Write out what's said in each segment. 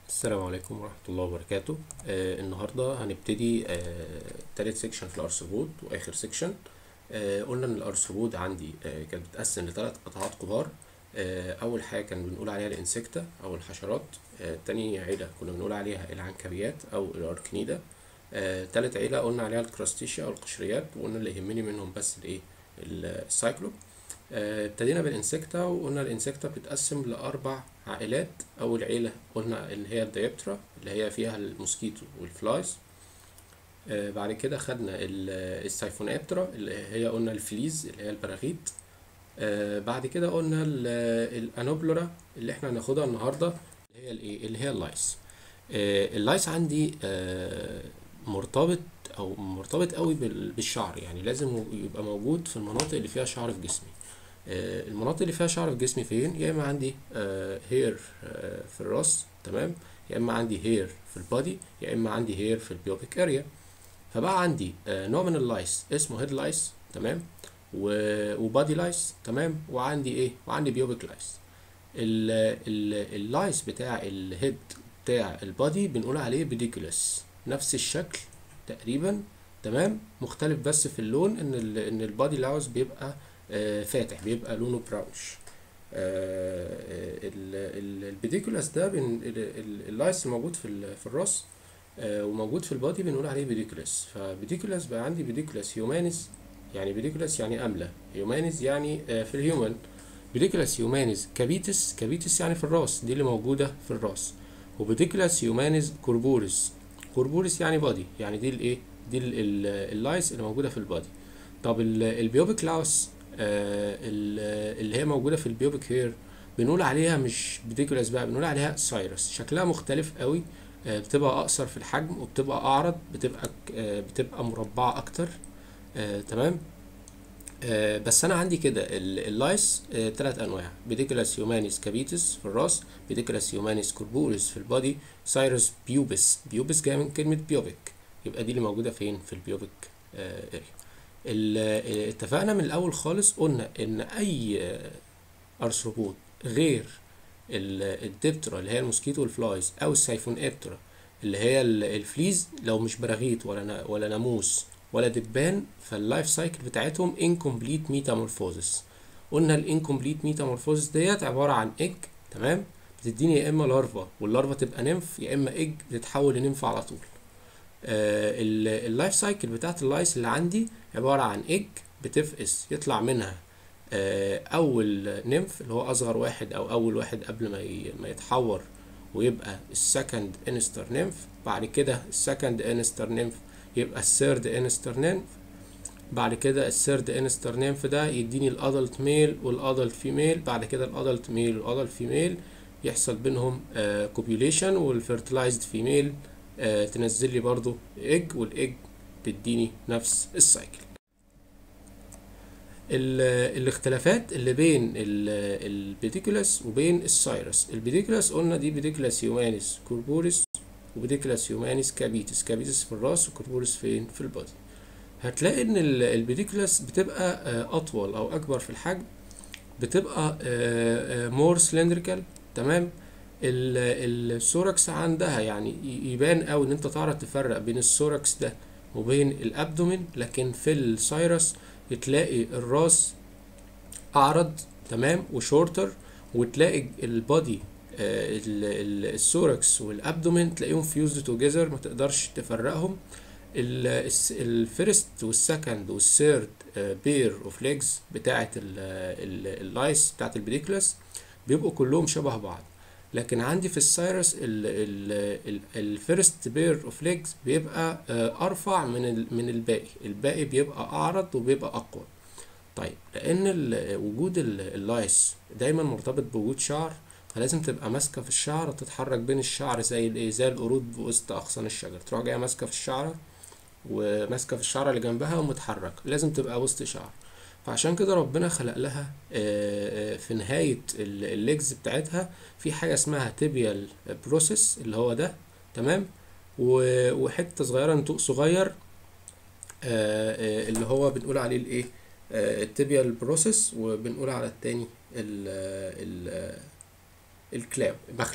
السلام عليكم ورحمة الله وبركاته آه النهاردة هنبتدي آه تالت سيكشن في الأرثروبود وآخر سيكشن آه قلنا إن الأرثروبود عندي آه كانت بتتقسم لثلاث قطاعات كبار آه أول حاجة كان بنقول عليها الإنسكتا أو الحشرات آه تاني عيلة كنا بنقول عليها العنكبيات أو الأركنيدا آه تالت عيلة قلنا عليها الكراستيشيا أو القشريات وقلنا اللي يهمني منهم بس الإيه السايكلوب آه، ابتدينا بالانسكتا وقلنا الانسكتا بتتقسم لأربع عائلات أول عيلة قلنا اللي هي الديبترا اللي هي فيها الموسكيتو والفلايز آه، بعد كده خدنا ال- السايفونابترا اللي هي قلنا الفليز اللي هي البراغيث آه، بعد كده قلنا ال- الانوبلورا اللي احنا هناخدها النهارده اللي هي الايه اللي هي اللايس آه، اللايس عندي آه، مرتبط او مرتبط قوي بال- بالشعر يعني لازم يبقى موجود في المناطق اللي فيها شعر في جسمي آه، المناطق اللي فيها شعر في جسمي فين يا اما عندي هير في الراس تمام يا اما عندي هير في البادي يا اما عندي هير في البيوبيك اريا فبقى عندي آه، نوع من اللايس اسمه هيد لايس تمام و- وبادي لايس تمام وعندي ايه وعندي بيوبيك لايس ال- ال- اللايس بتاع الهيد بتاع البادي بنقول عليه بيديكولس نفس الشكل تقريبا تمام مختلف بس في اللون ان ال ان البادي لاوس بيبقى آه، فاتح بيبقى لونه براونش البيديكولاس ده بن ال- ال- اللايس الموجود في ال- في الراس آه، وموجود في البادي بنقول عليه بيديكولاس فبيديكولاس بقى عندي بيديكولاس هيومانيز يعني بيديكولاس يعني أملة هيومانيز يعني آه، في الهيومن بيديكولاس هيومانيز كابيتس كابيتس يعني في الراس دي اللي موجودة في الراس وبيديكولاس هيومانيز كوربوريس كوربوريس يعني بادي يعني دي الايه دي ال- ال- اللايس اللي موجودة في البادي طب ال- البيوبيك لاوس آه، ال- اللي هي موجودة في البيوبيك هير بنقول عليها مش بيديكولاس بقى بنقول عليها سايرس شكلها مختلف قوي آه، بتبقى اقصر في الحجم وبتبقى اعرض بتبقى ك- آه، بتبقى مربعة اكتر آه، تمام آه، بس انا عندي كده ال- اللايس آه، تلات انواع بيديكولاس هيومانيس كابيتس في الراس بيديكولاس هيومانيس كوربوريس في البادي سايرس بيوبس بيوبس جاي من كلمة بيوبيك يبقى دي اللي موجودة فين في البيوبيك آه، اريا ال- آه، اتفقنا من الاول خالص قلنا ان اي آه، ارثروبود غير ال- الدبترا اللي هي الموسكيتو والفلايز او السايفون ابترا اللي هي ال- الفليز لو مش براغيث ولا نا- ولا ناموس ولا دبان فاللايف سايكل بتاعتهم incomplete metamorphosis قلنا الانكمبليت ميتامورفوزس ديت عباره عن ايج تمام بتديني يا اما لارفا واللارفا تبقى نمف يا اما ايج بتتحول لنمف على طول آه اللايف سايكل بتاعت اللايس اللي عندي عباره عن ايج بتفقس يطلع منها آه اول نمف اللي هو اصغر واحد او اول واحد قبل ما ي- ما يتحور ويبقى السكند انستر نمف بعد كده السكند انستر نمف يبقى الثيرد انستر نمف بعد كده الثيرد انستر نيمف ده يديني الادلت ميل والادلت فيميل بعد كده الادلت ميل والادلت فيميل يحصل بينهم كوبيوليشن والفيرتلايزد فيميل تنزل لي برضو ايج والايج تديني نفس السايكل ال- الاختلافات اللي بين البيديكولاس وبين السايرس البيديكولاس قلنا دي بيديكولاس هيومانيس كوربوريس وبيديكولاس هيومانيس كابيتس كابيتس في الراس وكوربوريس فين في البادي هتلاقي ان ال- البيديكولاس بتبقى آه، اطول او اكبر في الحجم بتبقى مور سلندريكال تمام ال- السوركس عندها يعني ي- يبان قوي ان انت تعرف تفرق بين السوركس ده وبين الابدومين لكن في السايرس تلاقي الراس اعرض تمام وشورتر وتلاقي البادي السوركس والابدومين تلاقيهم فيوزد توجذر ما تقدرش تفرقهم الفيرست والسكند والثيرد بير اوف ليجز بتاعه اللايس بتاعه البريكلس بيبقوا كلهم شبه بعض لكن عندي في السايرس الفيرست بير اوف ليجز بيبقى آه، ارفع من ال- من الباقي الباقي بيبقى اعرض وبيبقى اقوى طيب لان ال- وجود ال- اللايس دايما مرتبط بوجود شعر فلازم تبقى ماسكه في الشعر تتحرك بين الشعر زي الايه زي القرود وسط اغصان الشجر تروح جايه ماسكه في الشعره وماسكه في الشعره اللي جنبها ومتحركه لازم تبقى وسط شعر فعشان كده ربنا خلق لها آه، آه، في نهاية ال- الليجز بتاعتها في حاجة اسمها تيبيال بروسيس اللي هو ده تمام و- وحتة صغيرة نتوء صغير آه، آه، اللي هو بنقول عليه الايه التيبيال بروسيس وبنقول على التاني ال ال الكلاب مخلب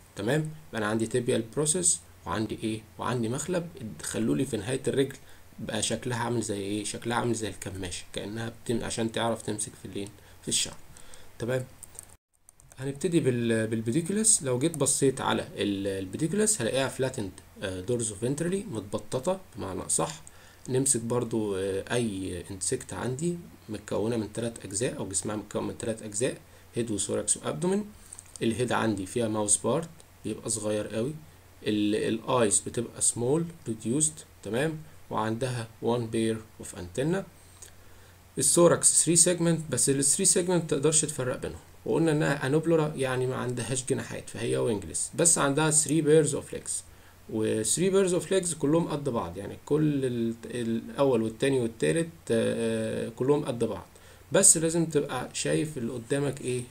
تمام يبقى انا عندي تيبيال بروسيس وعندي ايه وعندي مخلب خلوا لي في نهايه الرجل بقى شكلها عامل زي ايه شكلها عامل زي الكماشه كانها بتم عشان تعرف تمسك في اللين في الشعر تمام هنبتدي بال بالبيديكولس لو جيت بصيت على البيديكولس هلاقيها فلاتند دورزو فنترالي متبططه بمعنى اصح نمسك برضو اي انسكت عندي متكونه من ثلاث اجزاء او جسمها متكون من ثلاث اجزاء هيد وثوركس وابدومين الهيد عندي فيها ماوس بارت بيبقى صغير قوي الايس بتبقى سمول ريديوسد تمام وعندها 1 بير اوف انتنا الثوركس 3 سيجمنت بس ال 3 سيجمنت تقدرش تفرق بينهم وقلنا انها انوبلورا يعني ما عندهاش جناحات فهي وينجلس بس عندها 3 بيرز اوف ليجز و 3 بيرز اوف ليجز كلهم قد بعض يعني كل الاول والتاني والتالت كلهم قد بعض بس لازم تبقى شايف اللي قدامك ايه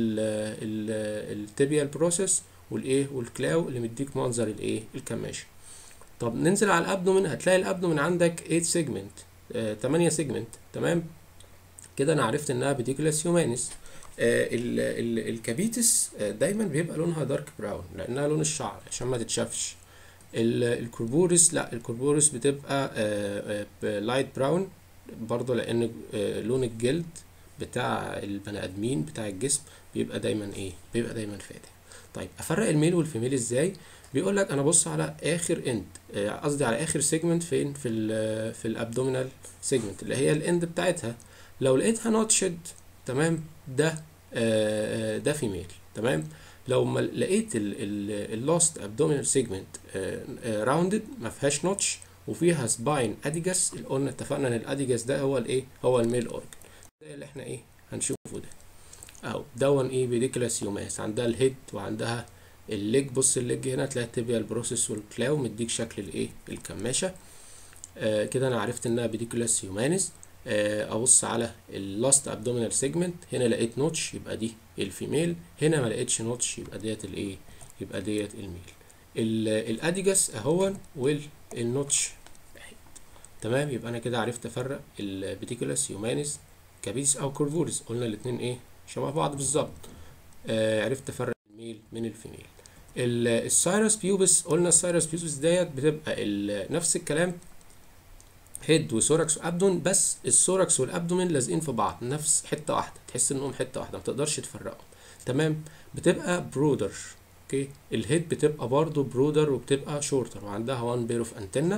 التبيال بروسيس والايه والكلاو اللي مديك منظر الايه الكماشه طب ننزل على الابدومين هتلاقي الابدومين عندك 8 سيجمنت 8 سيجمنت تمام كده انا عرفت انها بيديكولاس هيومانيس آه ال ال الكابيتس آه دايما بيبقى لونها دارك براون لانها لون الشعر عشان ما تتشافش الكوربورس لا الكوربورس بتبقى آه لايت براون برضه لان لون الجلد بتاع البني ادمين بتاع الجسم بيبقى دايما ايه بيبقى دايما فاتح طيب افرق الميل والفيميل ازاي بيقول لك انا بص على اخر اند قصدي على اخر سيجمنت فين في ال في الابدومينال سيجمنت اللي هي الاند بتاعتها لو لقيتها نوتشد تمام ده آه ده فيميل تمام لو ما لقيت اللاست ابدومينال سيجمنت راوندد ما فيهاش نوتش وفيها سباين اديجاس اللي قلنا اتفقنا ان الاديجاس ده هو الايه هو الميل اورجن ده اللي احنا ايه هنشوفه ده اهو دون ايه بيديكلاس يوماس عندها الهيد وعندها الليج بص الليج هنا تلاقي التبيا البروسيس والكلاو مديك شكل الايه الكماشه آه كده انا عرفت انها بيديكولاس هيومانيس آه ابص على اللاست ابدومينال سيجمنت هنا لقيت نوتش يبقى دي الفيميل هنا ما لقيتش نوتش يبقى ديت الايه يبقى ديت الميل الاديجاس اهون والنوتش تمام يبقى انا كده عرفت افرق البيديكولاس هيومانيس كابيس او كورفوريس قلنا الاثنين ايه شبه بعض بالظبط آه عرفت افرق الميل من الفيميل السايرس بيوبس قلنا السايرس بيوبس ديت بتبقى نفس الكلام هيد وثوركس وابدون بس الثوركس والابدومين لازقين في بعض نفس حته واحده تحس انهم حته واحده ما تقدرش تفرقهم تمام بتبقى برودر اوكي الهيد بتبقى برضو برودر وبتبقى شورتر وعندها 1 بير اوف انتنا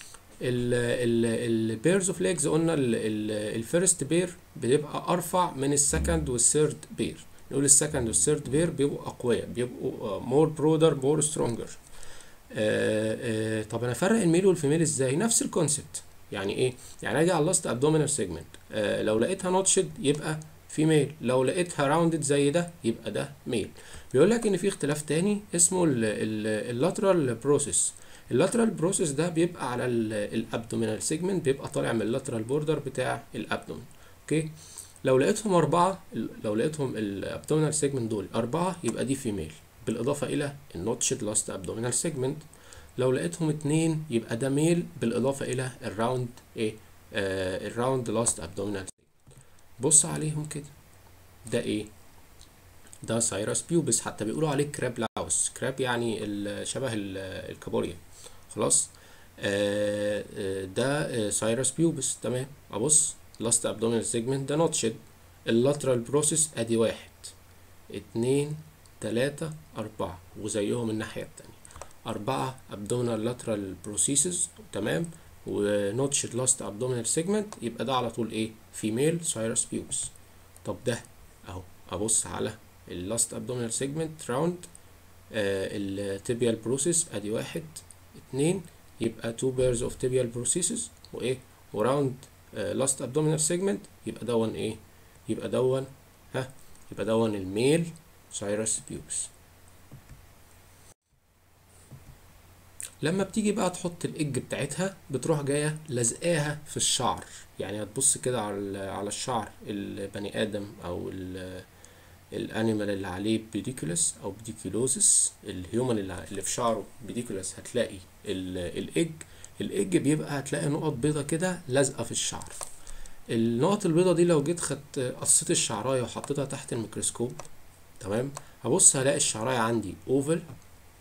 البيرز اوف ليجز قلنا الفيرست بير بتبقى ارفع من السكند والثيرد بير نقول السكند والثيرد بير بيبقوا اقوياء بيبقوا مور برودر مور سترونجر طب انا افرق الميل والفيميل ازاي نفس الكونسبت يعني ايه يعني اجي على اللاست ابدومينال سيجمنت آه لو لقيتها نوتشد يبقى فيميل لو لقيتها راوندد زي ده يبقى ده ميل بيقول لك ان في اختلاف تاني اسمه اللاترال بروسيس اللاترال بروسيس ده بيبقى على الابدومينال سيجمنت بيبقى طالع من اللاترال بوردر بتاع الابدومين اوكي لو لقيتهم أربعة لو لقيتهم الابدومينال سيجمنت دول أربعة يبقى دي فيميل بالإضافة إلى النوتشد لاست ابدومينال سيجمنت لو لقيتهم اتنين يبقى ده ميل بالإضافة إلى الراوند إيه آه الراوند لاست ابدومينال بص عليهم كده ده إيه ده سايرس بيوبس حتى بيقولوا عليه كراب لاوس كراب يعني شبه الكابوريا خلاص آه آه ده سايرس بيوبس تمام ابص لاست ابدومينال سيجمنت ده نوتشد اللاترال بروسيس ادي واحد اتنين تلاتة أربعة وزيهم الناحية التانية أربعة abdominal lateral processes تمام ونوتشد لاست abdominal segment يبقى ده على طول ايه female cyrus pubis طب ده اهو ابص على اللاست abdominal segment round آه التبيال بروسيس ادي واحد اتنين يبقى two pairs of tibial processes وايه وراوند لاست abdominal segment يبقى دون ايه يبقى دون ها يبقى دون الميل سايرس بيوبس لما بتيجي بقى تحط الاج بتاعتها بتروح جايه لازقاها في الشعر يعني هتبص كده على على الشعر البني ادم او الانيمال اللي عليه بيديكولس او بيديكولوزس الهيومن اللي في شعره بيديكولس هتلاقي الاج الاج بيبقى هتلاقي نقط بيضة كده لازقه في الشعر النقط البيضة دي لو جيت خدت قصيت الشعرايه وحطيتها تحت الميكروسكوب تمام هبص هلاقي الشعرايه عندي اوفل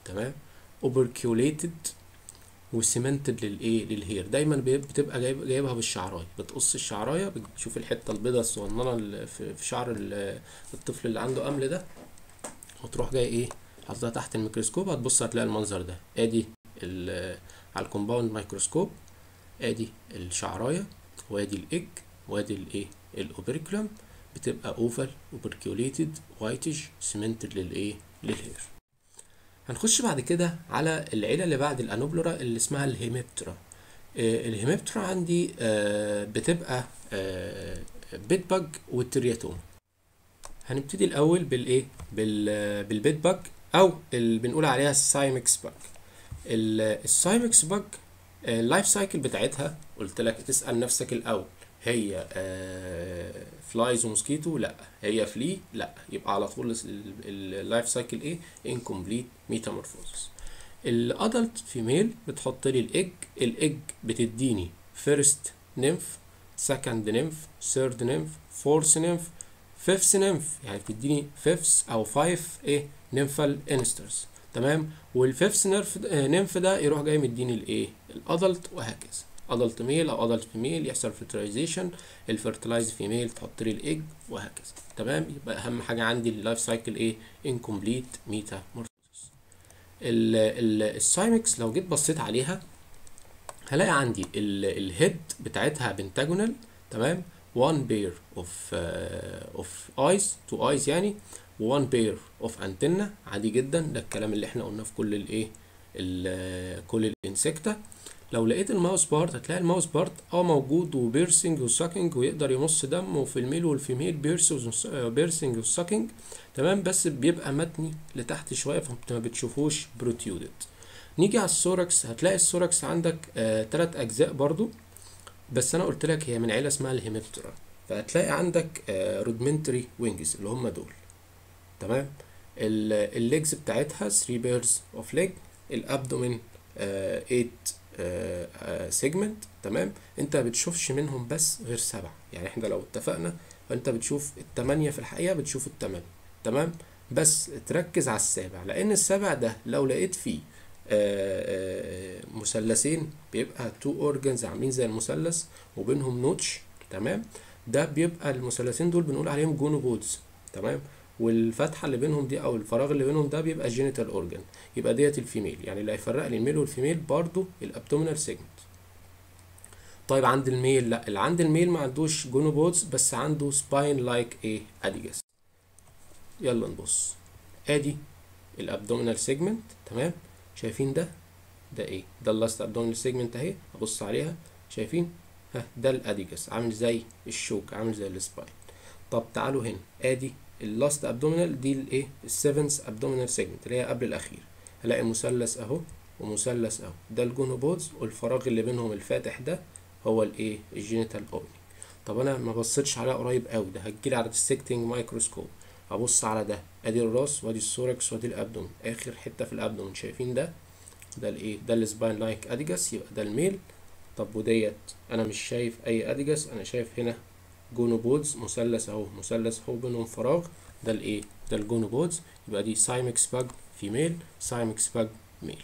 تمام اوبركيوليتد وسيمنتد للايه للهير دايما بيب- بتبقى جايب جايبها بالشعرايه بتقص الشعرايه بتشوف الحته البيضاء الصغننه اللي في في شعر ال- الطفل اللي عنده امل ده وتروح جاي ايه حاططها تحت الميكروسكوب هتبص هتلاقي المنظر ده ادي ال- على الكومباوند مايكروسكوب ادي الشعرايه وادي الايج وادي الايه الاوبركلم بتبقى اوفال اوبركيوليتد وايتج سيمنتد للايه للهير هنخش بعد كده على العيله اللي بعد الانوبلورا اللي اسمها الهيميبترا آه، الهيميبترا عندي آه، بتبقى آه، بيت باج والترياتوم هنبتدي الاول بالايه بال بالبيت باج او اللي بنقول عليها السايمكس باج ال- السايمكس باج آه، اللايف سايكل بتاعتها قلت لك تسال نفسك الاول هي آه، فلايز وموسكيتو لا هي فلي لا يبقى على طول اللايف سايكل ايه انكمبليت ميتامورفوزس الادلت فيميل بتحط لي الايج الايج بتديني فيرست نيمف سكند نيمف ثيرد نيمف فورث نيمف فيفث نيمف يعني بتديني فيفث او فايف ايه نيمفال انسترز تمام والفيفث نيرف نيمف ده يروح جاي مديني الايه الادلت وهكذا ادلت ميل او ادلت فيميل يحصل فيرتلايزيشن الفيرتلايز فيميل تحط لي الايج وهكذا تمام يبقى اهم حاجه عندي اللايف سايكل ايه انكمبليت ميتامورفوزس السايمكس لو جيت بصيت عليها هلاقي عندي الهيد بتاعتها بنتاجونال تمام one pair of uh, of eyes two eyes يعني و one pair of antenna عادي جدا ده الكلام اللي احنا قلناه في كل الايه ال- كل الانسكتا لو لقيت الماوس بارت هتلاقي الماوس بارت اه موجود وبيرسنج وساكنج ويقدر يمص دم وفي الميل والفيميل بيرسنج بيرسنج وساكنج تمام بس بيبقى متني لتحت شويه فانت ما بتشوفوش بروتيودد نيجي على السوركس هتلاقي السوركس عندك آه تلات اجزاء برضو بس انا قلت لك هي من عيله اسمها الهيميبترا فهتلاقي عندك آه رودمنتري وينجز اللي هم دول تمام الليجز بتاعتها 3 بيرز اوف ليج الابدومين 8 سيجمنت تمام انت بتشوفش منهم بس غير سبعة يعني احنا لو اتفقنا فانت بتشوف التمانية في الحقيقة بتشوف التمانية تمام بس تركز على السابع لان السابع ده لو لقيت فيه آه، آه، مثلثين بيبقى تو اورجنز عاملين زي المثلث وبينهم نوتش تمام ده بيبقى المثلثين دول بنقول عليهم جونوبودز تمام والفتحه اللي بينهم دي او الفراغ اللي بينهم ده بيبقى جينيتال اورجن يبقى ديت الفيميل يعني اللي هيفرق لي الميل والفيميل برضو الابدومينال سيجمنت طيب عند الميل لا اللي عند الميل ما عندوش جونوبودز بس عنده سباين لايك ايه اديجس يلا نبص ادي الابدومينال سيجمنت تمام شايفين ده ده ايه ده اللاست ابدومينال سيجمنت اهي ابص عليها شايفين ها ده الاديجس عامل زي الشوك عامل زي السباين طب تعالوا هنا ادي اللاست ابدومينال دي الايه السيفنس ابدومينال سيجمنت اللي هي قبل الاخير هلاقي مثلث اهو ومثلث اهو ده الجونوبودز والفراغ اللي بينهم الفاتح ده هو الايه الجينيتال اوبننج طب انا ما بصيتش عليها قريب قوي ده هتجيلي على السيكتنج مايكروسكوب ابص على ده ادي الراس وادي السوركس وادي الابدومين اخر حته في الابدومين شايفين ده ده الايه ده السباين لايك اديجاس يبقى ده الميل طب وديت انا مش شايف اي اديجاس انا شايف هنا جونوبودز مثلث اهو مثلث اهو بينهم فراغ ده الايه ده الجونوبودز يبقى دي سايمكس باج فيميل سايمكس باج ميل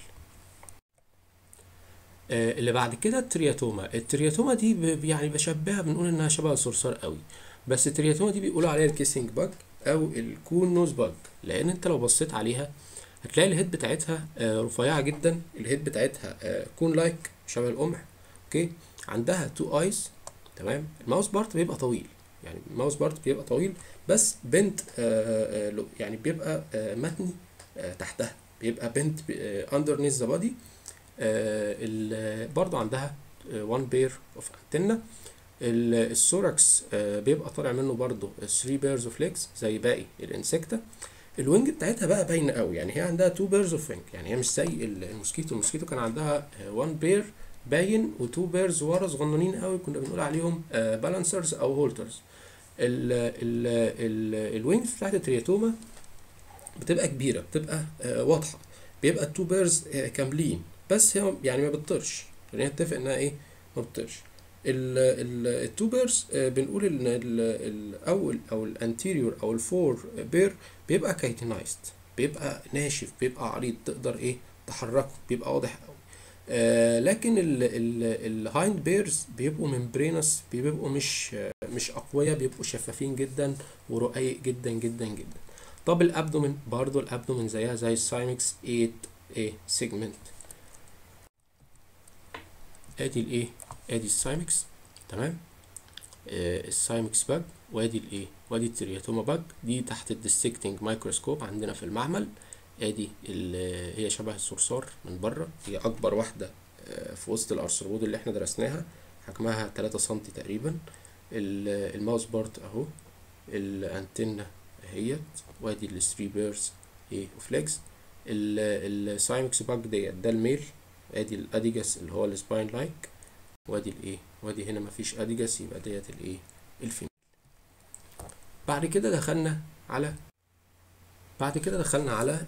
آه اللي بعد كده الترياتوما الترياتوما دي ب- يعني بشبهها بنقول انها شبه الصرصار قوي بس الترياتوما دي بيقولوا عليها الكيسنج باج او الكون نوز باج لان انت لو بصيت عليها هتلاقي الهيد بتاعتها آه رفيعه جدا الهيد بتاعتها آه كون لايك شبه القمح اوكي عندها تو ايز تمام الماوس بارت بيبقى طويل يعني الماوس بارت بيبقى طويل بس بنت آه آه لو- يعني بيبقى آه متني آه تحتها بيبقى بنت اندرنيث ذا بادي برضه عندها 1 بير اوف انتنا السوركس آه، بيبقى طالع منه برضه 3 بيرز اوف ليجز زي باقي الانسكتا الوينج بتاعتها بقى باينه قوي يعني هي عندها 2 بيرز اوف وينج يعني هي مش زي ال- الموسكيتو الموسكيتو كان عندها 1 بير باين و2 بيرز ورا صغننين قوي كنا بنقول عليهم بالانسرز او هولترز ال ال ال الوينج بتاعت الترياتوما بتبقى كبيره بتبقى آه، واضحه بيبقى التو بيرز آه، كاملين بس هي يعني ما بتطيرش يعني نتفق انها ايه ما بتطيرش التو بيرز بنقول ان ال- الاول او الانتيريور او الفور بير بيبقى كايتنايزد بيبقى ناشف بيبقى عريض تقدر ايه تحركه بيبقى واضح قوي آه لكن الهايند بيرز بيبقوا ممبرينس بيبقوا مش آه مش اقوياء بيبقوا شفافين جدا ورقيق جدا جدا جدا طب الابدومين برضو الابدومين زيها زي السايمكس 8 ايه سيجمنت ادي الايه ادي السايمكس تمام آه السايمكس باج وادي الايه وادي الترياتوما باج دي تحت الديستكتنج مايكروسكوب عندنا في المعمل ادي هي شبه الصرصار من بره هي اكبر واحده آه في وسط الارثروبود اللي احنا درسناها حجمها 3 سم تقريبا الماوس بارت اهو الانتنه اهيت وادي الثري بيرز ايه اوف ليجز السايمكس باج ديت ده الميل ادي الاديجاس اللي هو السباين لايك وادي الايه وادي هنا مفيش اديجاس يبقى ديت الايه الفيميل بعد كده دخلنا على بعد كده دخلنا على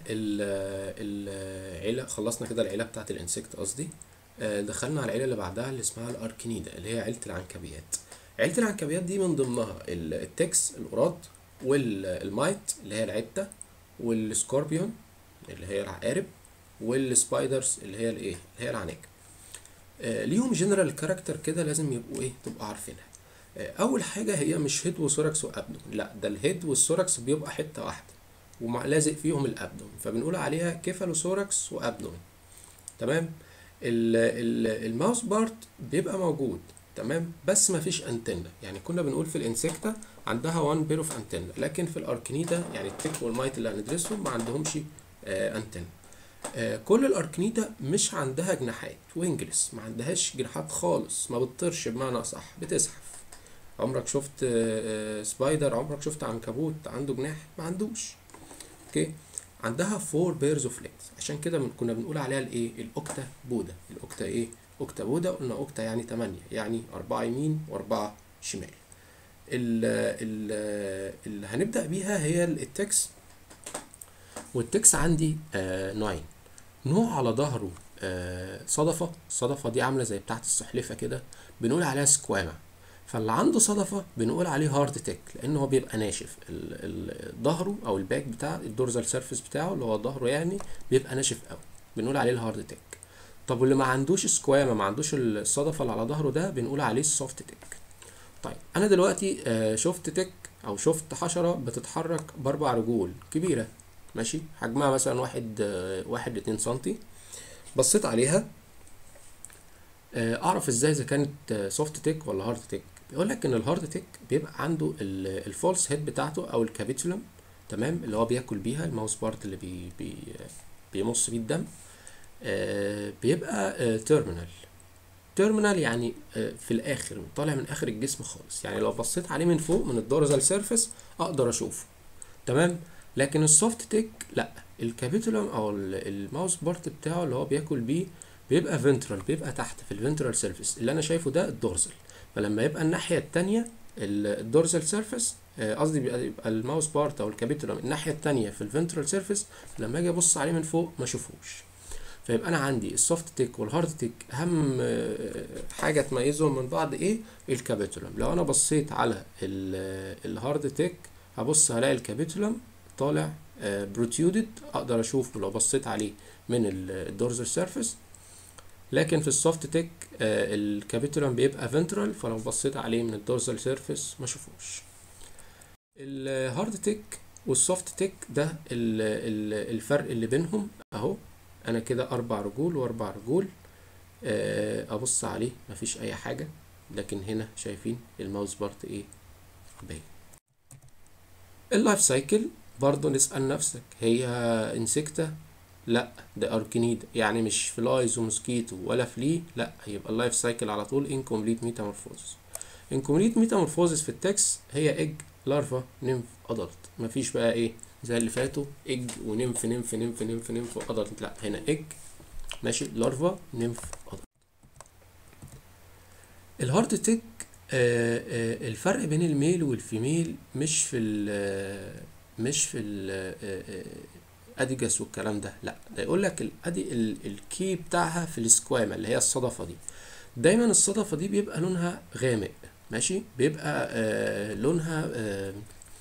العيله خلصنا كده العيله بتاعت الانسكت قصدي دخلنا على العيله اللي بعدها اللي اسمها الاركينيدا اللي هي عيله العنكبيات عيله العنكبيات دي من ضمنها التكس القراد والمايت اللي هي العته والسكوربيون اللي هي العقارب والسبايدرز اللي هي الايه اللي هي العناكب آه ليهم جنرال كاركتر كده لازم يبقوا ايه تبقوا عارفينها آه اول حاجه هي مش هيد وثوركس وابدوم لا ده الهيد والثوركس بيبقى حته واحده ولازق فيهم الابدوم فبنقول عليها كيفالوثوركس وابدوم تمام الماوس بارت بيبقى موجود تمام بس ما فيش انتنة يعني كنا بنقول في الانسكتا عندها وان بير اوف انتنة لكن في الاركنيدا يعني التك والمايت اللي هندرسهم ما عندهمش آه انتنة آه كل الاركنيدا مش عندها جناحات وينجلس ما عندهاش جناحات خالص ما بتطيرش بمعنى صح بتزحف عمرك شفت آه سبايدر عمرك شفت عنكبوت عنده جناح ما عندوش اوكي عندها فور بيرز اوف ليجز عشان كده كنا بنقول عليها الايه الاوكتا بودا الاوكتا ايه اوكتا بودا قلنا اوكتا يعني 8 يعني 4 يمين و4 شمال ال ال اللي هنبدا بيها هي التكس والتكس عندي آه نوعين نوع على ظهره آه صدفه الصدفه دي عامله زي بتاعه السحلفه كده بنقول عليها سكواما فاللي عنده صدفه بنقول عليه هارد تك لان هو بيبقى ناشف ظهره او الباك بتاع الدورزال سيرفيس بتاعه اللي هو ظهره يعني بيبقى ناشف قوي بنقول عليه الهارد تك طب واللي ما عندوش سكواما ما عندوش الصدفه اللي على ظهره ده بنقول عليه السوفت تك طيب انا دلوقتي آه شفت تك او شفت حشره بتتحرك باربع رجول كبيره ماشي حجمها مثلا واحد آه واحد لاتنين سنتي بصيت عليها آه اعرف ازاي اذا كانت سوفت تك ولا هارد تك بيقول لك ان الهارد تك بيبقى عنده الفولس هيد بتاعته او الكابيتولم تمام اللي هو بياكل بيها الماوس بارت اللي بي بي بيمص بيه الدم آه بيبقى تيرمينال تيرمينال يعني آه في الاخر طالع من اخر الجسم خالص يعني لو بصيت عليه من فوق من الدورزال سيرفيس اقدر اشوفه تمام لكن السوفت تيك لا الكابيتولم او الماوس بارت بتاعه اللي هو بياكل بيه بيبقى فنترال بيبقى تحت في الفنترال سيرفيس اللي انا شايفه ده الدورزال فلما يبقى الناحيه التانية الدورزال سيرفيس قصدي بيبقى الماوس بارت او الكابيتولم الناحيه التانية في الفنترال سيرفيس لما اجي ابص عليه من فوق ما اشوفوش فيبقى انا عندي السوفت تيك والهارد تيك اهم حاجه تميزهم من بعض ايه الكابيتولم لو انا بصيت على الهارد تيك هبص هلاقي الكابيتولم طالع بروتيودد اقدر اشوفه لو بصيت عليه من الدورزال سيرفيس لكن في السوفت تيك الكابيتولم بيبقى فنترال فلو بصيت عليه من الدورزال سيرفيس ما اشوفوش الهارد تيك والسوفت تيك ده الفرق اللي بينهم اهو انا كده اربع رجول واربع رجول ابص عليه مفيش اي حاجه لكن هنا شايفين الماوس بارت ايه باين اللايف سايكل برضه نسال نفسك هي انسكتا لا ده اركنيد يعني مش فلايز وموسكيتو ولا فلي لا هيبقى اللايف سايكل على طول انكمبليت ميتامورفوزس انكمبليت ميتامورفوزس في التكس هي ايج لارفا نيمف ادلت مفيش بقى ايه زي اللي فاتوا ايج ونمف نمف نمف نمف نمف ادلت لا هنا ايج ماشي لارفا نمف ادلت الهارد تيك آه آه الفرق بين الميل والفيميل مش في ال مش في ال اديجاس والكلام ده لا ده يقول لك الادي الكي بتاعها في السكواما اللي هي الصدفه دي دايما الصدفه دي بيبقى لونها غامق ماشي بيبقى آه لونها آه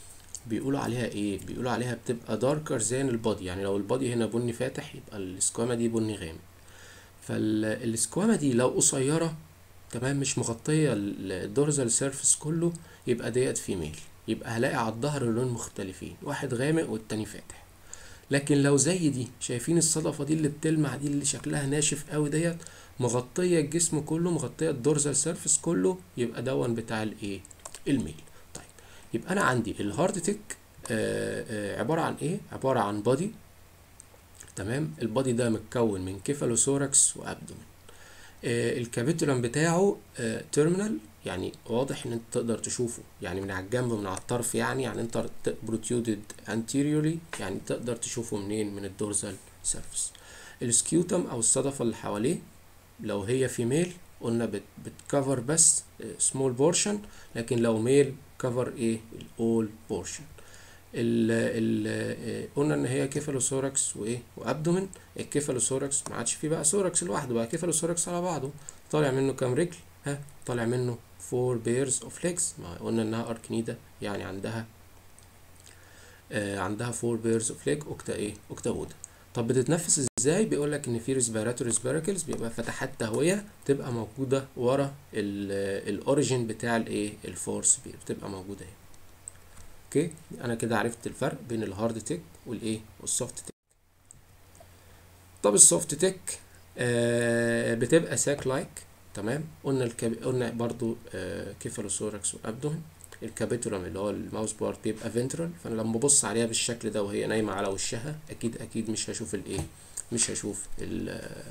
بيقولوا عليها ايه بيقولوا عليها بتبقى داركر زان البادي يعني لو البادي هنا بني فاتح يبقى السكواما دي بني غامق فالسكواما دي لو قصيرة تمام مش مغطية الدورزال سيرفيس كله يبقى ديت فيميل يبقى هلاقي على الظهر لون مختلفين واحد غامق والتاني فاتح لكن لو زي دي شايفين الصدفة دي اللي بتلمع دي اللي شكلها ناشف قوي ديت مغطية الجسم كله مغطية الدورزال سيرفيس كله يبقى دون بتاع الايه الميل طيب يبقى انا عندي الهارد تيك آه آه عبارة عن ايه عبارة عن بادي تمام البادي ده متكون من كيفالوثوركس وابدومين آه الكابيتولم بتاعه آه تيرمينال يعني واضح ان انت تقدر تشوفه يعني من على الجنب من على الطرف يعني يعني انت بروتيودد anteriorly يعني تقدر تشوفه منين من الدورزال سيرفيس السكيوتم او الصدفة اللي حواليه لو هي فيميل قلنا بت بتكفر بس سمول بورشن لكن لو ميل كفر ايه الاول بورشن ال ال قلنا ان هي كيفالوثوركس وايه وابدومن الكيفالوثوركس ما عادش فيه بقى ثوركس لوحده بقى كيفالوثوركس على بعضه طالع منه كام رجل ها طالع منه فور بيرز اوف ليجز ما قلنا انها اركنيدا يعني عندها آه عندها فور بيرز اوف ليج اوكتا ايه اوكتابودا طب بتتنفس ازاي بيقول لك ان في ريسبيراتوري سبيركلز بيبقى فتحات تهويه تبقى موجوده ورا الاوريجين بتاع الايه الفورس بتبقى موجوده اهي اوكي انا كده عرفت الفرق بين الهارد تيك والايه والسوفت تيك طب السوفت تيك آه بتبقى ساك لايك تمام قلنا الكب... قلنا برضو آه كيفالوثوركس وابدومين الكابيتولم اللي هو الماوس بارت بيبقى فنترال فانا لما ابص عليها بالشكل ده وهي نايمه على وشها اكيد اكيد مش هشوف الايه مش هشوف ال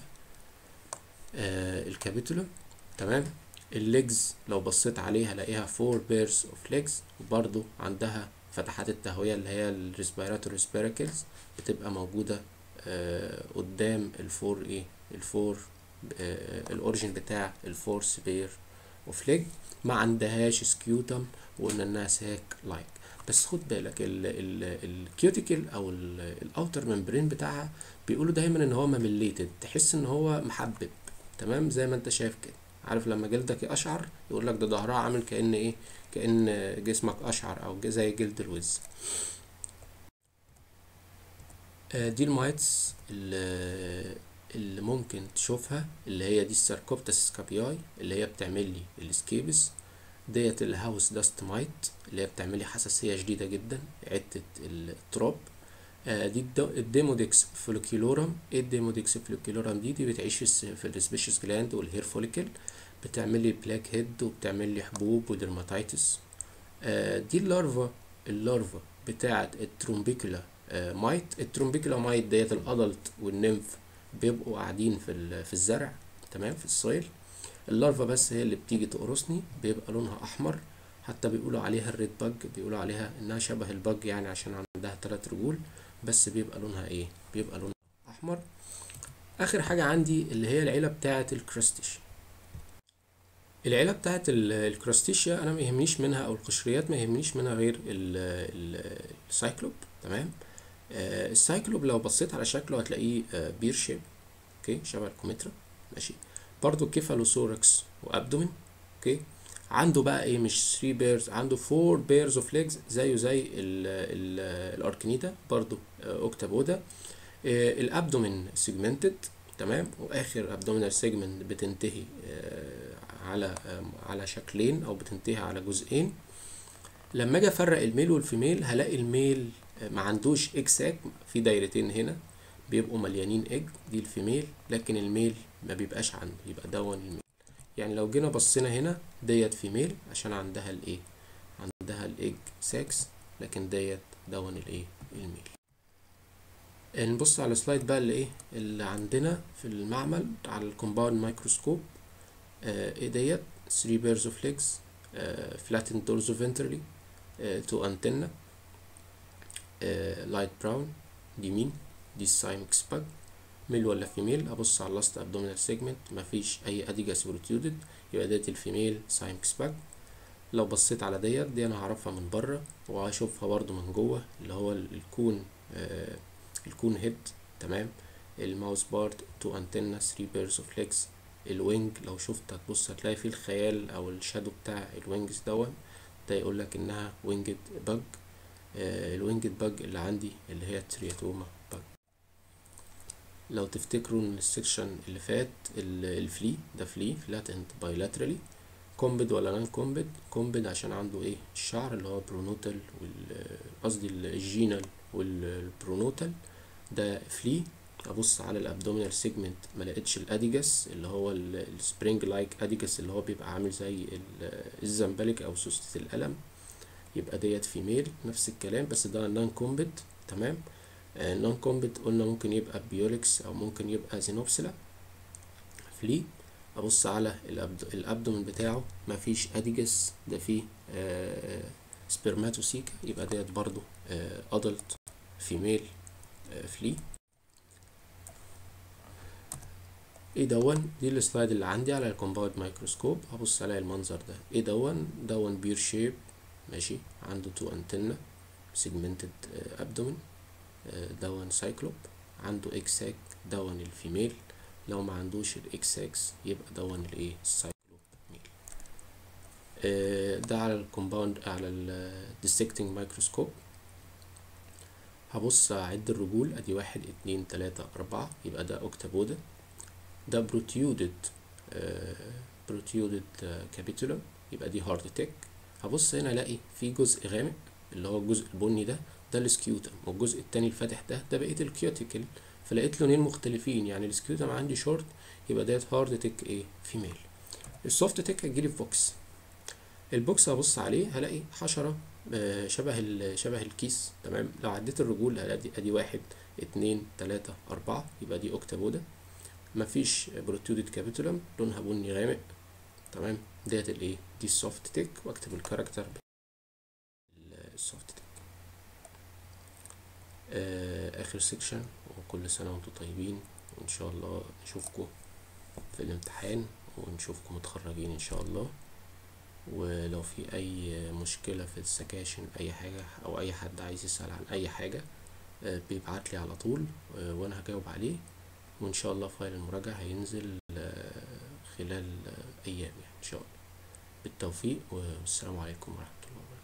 آه الكابيتولم تمام الليجز لو بصيت عليها هلاقيها فور بيرز اوف ليجز وبرضو عندها فتحات التهوية اللي هي الريسبيراتوري سبيركلز بتبقى موجودة آه قدام الفور ايه الفور آه الاوريجين بتاع الفور سبير اوف ليج ما عندهاش سكيوتم وقلنا انها ساك لايك بس خد بالك الكيوتيكل او الاوتر ممبرين بتاعها بيقولوا دايما ان هو ممليتد تحس ان هو محبب تمام زي ما انت شايف كده عارف لما جلدك يقشعر يقول لك ده ظهرها عامل كأن ايه كأن جسمك أشعر أو زي جلد الوز آه دي المايتس اللي, اللي ممكن تشوفها اللي هي دي الساركوبتس سكابياي اللي هي بتعمل لي السكيبس ديت الهاوس داست مايت اللي هي بتعمل لي حساسية شديدة جدا عدة التراب آه دي الديمودكس فوليكيولورم ايه الديمودكس فوليكيولورم دي دي بتعيش في السبيشس جلاند والهير فوليكل بتعمل لي بلاك هيد وبتعمل لي حبوب ودرماتيتس آه دي اللارفا اللارفا بتاعه الترومبيكولا آه مايت الترومبيكولا مايت ديت الادلت والنمف بيبقوا قاعدين في في الزرع تمام في السويل اللارفا بس هي اللي بتيجي تقرصني بيبقى لونها احمر حتى بيقولوا عليها الريد باج بيقولوا عليها انها شبه الباج يعني عشان عندها ثلاث رجول بس بيبقى لونها ايه بيبقى لونها احمر اخر حاجه عندي اللي هي العيله بتاعه الكراستيش العيله بتاعه الكراستيشيا انا ما يهمنيش منها او القشريات ما يهمنيش منها غير السايكلوب تمام آه السايكلوب لو بصيت على شكله هتلاقيه آه بير شيب اوكي شبه الكوميترا ماشي برضو كيفالوثوركس وابدومين اوكي عنده بقى ايه مش 3 بيرز عنده 4 بيرز اوف ليجز زيه زي ال ال الاركنيدا برضو اوكتابودا الابدومين سيجمنتد تمام واخر ابدومينال سيجمنت بتنتهي على على شكلين او بتنتهي على جزئين لما اجي افرق الميل والفيميل هلاقي الميل ما عندوش ايج ساك في دايرتين هنا بيبقوا مليانين ايج دي الفيميل لكن الميل ما بيبقاش عنده يبقى دون الميل يعني لو جينا بصينا هنا ديت فيميل عشان عندها الايه عندها الايج ساكس لكن ديت دون الايه الميل نبص على السلايد بقى اللي ايه اللي عندنا في المعمل على الكومباوند مايكروسكوب آه ايه ديت 3 pairs of legs آه flattened dorsoventrally آه two antenna آه light brown دي مين دي السايمكس باج ميل ولا فيميل ابص على اللاست ابدومينال سيجمنت مفيش اي اديجاس بروتيودد يبقى ديت الفيميل سايمكس باج لو بصيت على ديت دي انا هعرفها من بره وهشوفها برضو من جوه اللي هو الكون آه الكون هيد تمام الماوس بارت تو انتنا 3 بيرز اوف ليجز الوينج لو شفت هتبص هتلاقي فيه الخيال او الشادو بتاع الوينجز دوت ده يقول لك انها وينجد باج الوينجد باج اللي عندي اللي هي الترياتوما باج لو تفتكروا ان السكشن اللي فات الفلي ده فلي فلاتنت بايلاترالي كومبد ولا نان كومبد كومبد عشان عنده ايه الشعر اللي هو برونوتال قصدي الجينال والبرونوتال ده فلي ابص على الابدومينال سيجمنت ما لقيتش الاديجاس اللي هو السبرينج لايك اديجاس اللي هو بيبقى عامل زي الزمبلك او سوسة القلم يبقى ديت فيميل نفس الكلام بس ده نان كومبد تمام نون كومبت قلنا ممكن يبقى بيولكس او ممكن يبقى زينوبسلا فلي ابص على الأبد... الابدومن بتاعه مفيش اديجس ده فيه آه سبرماتوسيكا يبقى ديت برضو آه ادلت فيميل آه فلي ايه دون دي السلايد اللي عندي على الكومباوند مايكروسكوب هبص الاقي المنظر ده ايه دون دون بير شيب ماشي عنده تو انتنا سيجمنتد ابدومن دون سايكلوب عنده اكساك دون الفيميل لو ما عندوش الاكساكس يبقى دون الايه السايكلوب ميل ده على الكومباوند على الديسكتنج مايكروسكوب هبص اعد الرجول ادي واحد اتنين تلاتة اربعة يبقى ده اوكتابودا ده بروتيودد بروتيودد كابيتولم يبقى دي هارد تيك هبص هنا الاقي في جزء غامق اللي هو الجزء البني ده ده السكيوتم والجزء التاني الفاتح ده ده بقيه الكيوتيكل فلقيت لونين مختلفين يعني السكيوتم عندي شورت يبقى ديت هارد تيك ايه فيميل السوفت تيك هتجيلي في بوكس البوكس هبص عليه هلاقي حشره شبه شبه الكيس تمام لو عديت الرجول هلاقي ادي واحد اتنين تلاتة اربعة يبقى دي اوكتابودا مفيش بروتودد كابيتولم لونها بني غامق تمام ديت الايه دي السوفت تيك واكتب الكاركتر السوفت تيك اخر سيكشن وكل سنه وانتم طيبين وان شاء الله نشوفكم في الامتحان ونشوفكم متخرجين ان شاء الله ولو في اي مشكله في السكاشن اي حاجه او اي حد عايز يسال عن اي حاجه بيبعت لي على طول وانا هجاوب عليه وان شاء الله فايل المراجعه هينزل خلال ايام يعني ان شاء الله بالتوفيق والسلام عليكم ورحمه الله وبركاته